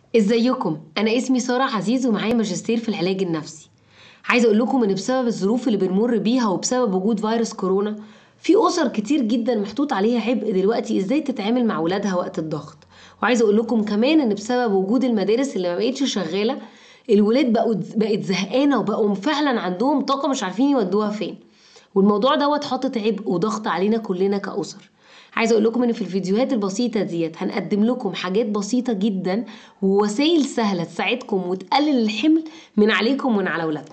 ازيكم انا اسمي ساره عزيز ومعايا ماجستير في العلاج النفسي عايزه اقول لكم ان بسبب الظروف اللي بنمر بيها وبسبب وجود فيروس كورونا في اسر كتير جدا محطوط عليها عبء دلوقتي ازاي تتعامل مع ولادها وقت الضغط وعايزه اقول لكم كمان ان بسبب وجود المدارس اللي ما بقتش شغاله الولاد بقوا بقت زهقانه وبقوا فعلا عندهم طاقه مش عارفين يودوها فين والموضوع دوت حاطط عبء وضغط علينا كلنا كأسر عايزه اقول لكم ان في الفيديوهات البسيطه ديت هنقدم لكم حاجات بسيطه جدا ووسائل سهله تساعدكم وتقلل الحمل من عليكم ومن على اولادكم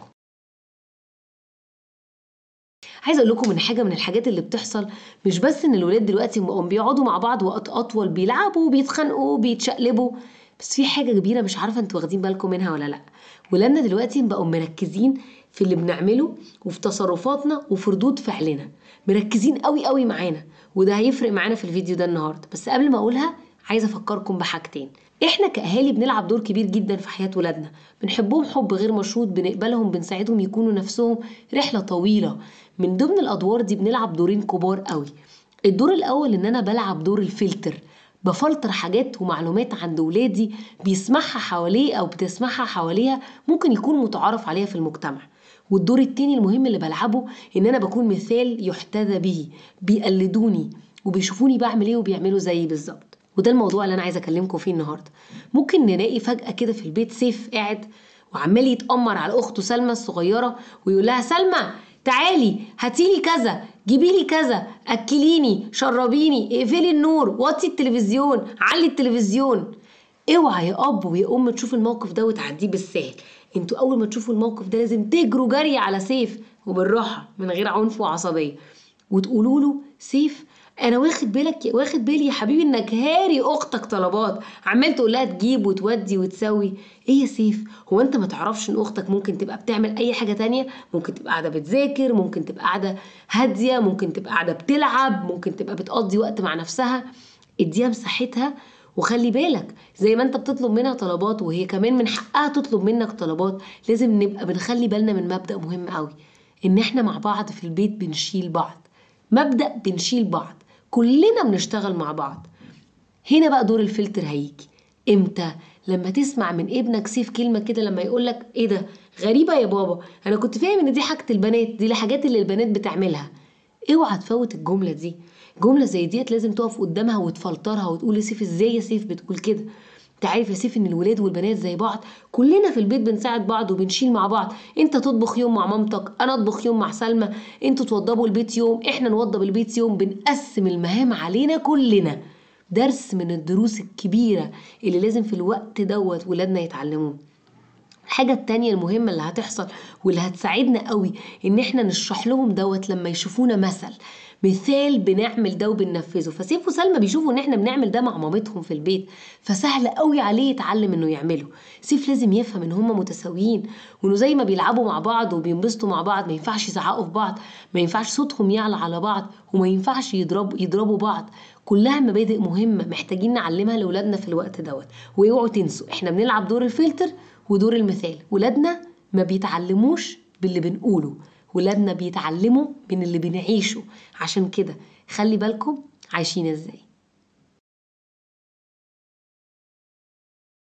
عايزه اقول لكم ان حاجه من الحاجات اللي بتحصل مش بس ان الولاد دلوقتي بقوا بيقعدوا مع بعض وقت اطول بيلعبوا وبيتخانقوا بيتشقلبوا بس في حاجه كبيره مش عارفه انتوا واخدين بالكم منها ولا لا ولادنا دلوقتي بقوا مركزين في اللي بنعمله وفي تصرفاتنا وفي ردود فعلنا مركزين قوي قوي معانا وده هيفرق معانا في الفيديو ده النهارده بس قبل ما اقولها عايزه افكركم بحاجتين احنا كاهالي بنلعب دور كبير جدا في حياه ولادنا بنحبهم حب غير مشروط بنقبلهم بنساعدهم يكونوا نفسهم رحله طويله من ضمن الادوار دي بنلعب دورين كبار قوي الدور الاول ان انا بلعب دور الفلتر بفلتر حاجات ومعلومات عند ولادي بيسمعها حواليه او بتسمعها حواليها ممكن يكون متعارف عليها في المجتمع والدور التاني المهم اللي بلعبه ان انا بكون مثال يحتذى به بيقلدوني وبيشوفوني بعمل ايه وبيعملوا زيي بالظبط وده الموضوع اللي انا عايزه اكلمكم فيه النهارده ممكن نلاقي فجاه كده في البيت سيف قاعد وعمال يتامر على اخته سلمى الصغيره ويقول لها سلمى تعالي هاتيلي كذا جيبي لي كذا اكليني شربيني اقفلي النور وطي التلفزيون علي التلفزيون اوعى يا اب ويا ام تشوف الموقف ده وتعديه بالسهل انتوا اول ما تشوفوا الموقف ده لازم تجروا جري على سيف وبالراحه من غير عنف وعصبيه وتقولوا له سيف انا واخد بالك واخد بالي يا حبيبي انك هاري اختك طلبات عمال تقول لها تجيب وتودي وتسوي ايه يا سيف هو انت ما تعرفش ان اختك ممكن تبقى بتعمل اي حاجه تانية ممكن تبقى قاعده بتذاكر ممكن تبقى قاعده هاديه ممكن تبقى قاعده بتلعب ممكن تبقى بتقضي وقت مع نفسها اديها مساحتها وخلي بالك زي ما انت بتطلب منها طلبات وهي كمان من حقها تطلب منك طلبات لازم نبقى بنخلي بالنا من مبدأ مهم قوي ان احنا مع بعض في البيت بنشيل بعض مبدأ بنشيل بعض كلنا بنشتغل مع بعض هنا بقى دور الفلتر هيجي امتى لما تسمع من ابنك سيف كلمة كده لما يقولك ايه ده غريبة يا بابا انا كنت فاهم ان دي حاجة البنات دي الحاجات اللي البنات بتعملها اوعى تفوت الجملة دي جملة زي ديت لازم تقف قدامها وتفلترها وتقول يا سيف ازاي يا سيف بتقول كده انت عارف يا سيف ان الولاد والبنات زي بعض كلنا في البيت بنساعد بعض وبنشيل مع بعض انت تطبخ يوم مع مامتك انا اطبخ يوم مع سلمى انتوا توضبوا البيت يوم احنا نوضب البيت يوم بنقسم المهام علينا كلنا درس من الدروس الكبيرة اللي لازم في الوقت دوت ولادنا يتعلموه الحاجة التانية المهمة اللي هتحصل واللي هتساعدنا قوي ان احنا نشرح لهم دوت لما يشوفونا مثل مثال بنعمل ده وبننفذه فسيف وسلمى بيشوفوا ان احنا بنعمل ده مع مامتهم في البيت فسهل قوي عليه يتعلم انه يعمله سيف لازم يفهم ان هم متساويين وانه زي ما بيلعبوا مع بعض وبينبسطوا مع بعض ما ينفعش يزعقوا في بعض ما ينفعش صوتهم يعلى على بعض وما ينفعش يضربوا يضربوا بعض كلها مبادئ مهمه محتاجين نعلمها لاولادنا في الوقت دوت واوعوا تنسوا احنا بنلعب دور الفلتر ودور المثال ولادنا ما بيتعلموش باللي بنقوله ولادنا بيتعلموا من اللي بنعيشه عشان كده خلي بالكم عايشين ازاي